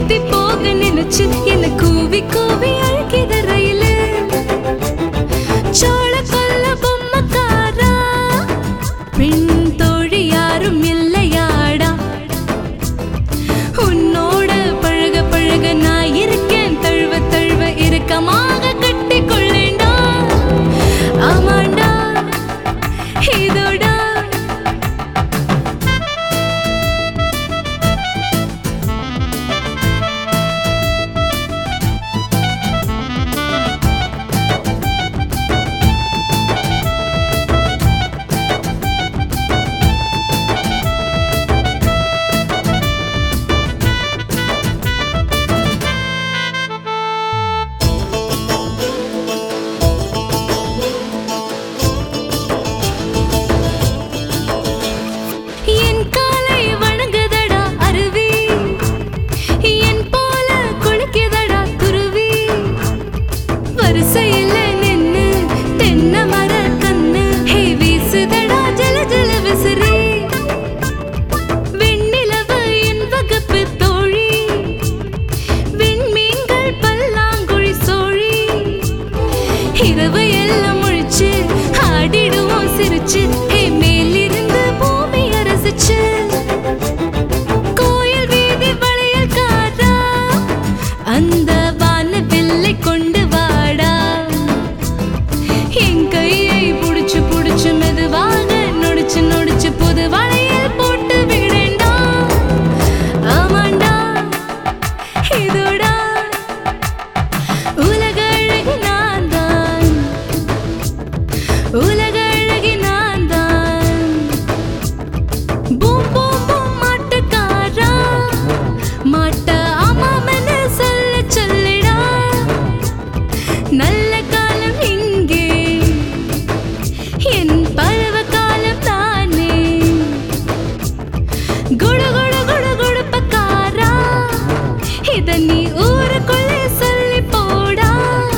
ஏத்தி போக நினைச்சு என்ன கூவி கூவி அழுகித ரயிலு சோழ கொல்ல பொம்மக்காரா பெண் தோழி யாரும் இல்லையாடா உன்னோட பழக பழக நான் இருக்கேன் தழுவ தழுவ இறுக்கமாக கட்டி கொள்ளேண்டா ஆமாண்டா இதோடா என் காலை வணங்குதடா அருவி என் போல குளிக்குதடா குருவி வரிசையில் நின்னு தென்னை மர கண்ணு ஹே வீசுதடா ஜல ஜல விசிறி வெண்ணிலவு என் வகுப்பு தோழி விண்மீன்கள் பல்லாங்குழி சோழி இரவு எல்லாம் முழிச்சு ஆடிடுவோம் சிரிச்சு ஹே மேலிருந்து பூமி அரசிச்சு கோயில் வீதி வளையல் காரா அந்த வானவில்லை கொண்டு வாடா என் கையை புடிச்சு புடிச்சு மெதுவாக நொடிச்சு நொடிச்சு புது வளையல் போட்டு விடேண்டா ஆமாண்டா இதோடா உலக அழகி நான் தான் உலக அழகி நான் தான் பூம் பூம் பூம் மாட்டுக்காரா மாட்ட ஆமாமென்னு சொல்ல சொல்லிடா நல்ல காலம் இங்கே என் பருவ காலம் தானே குடு குடு குடு குடுப்பக்காரா இத நீ ஊருக்குள்ளே சொல்லி போடா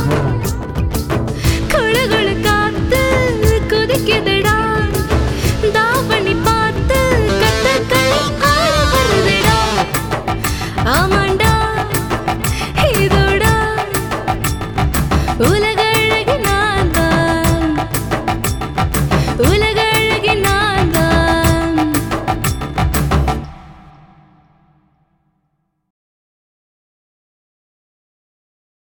குளு குளு காத்து குதிக்குதுடா தாவணி பார்த்து கட்ட களி ஆட வருதுடா ஆமாண்டா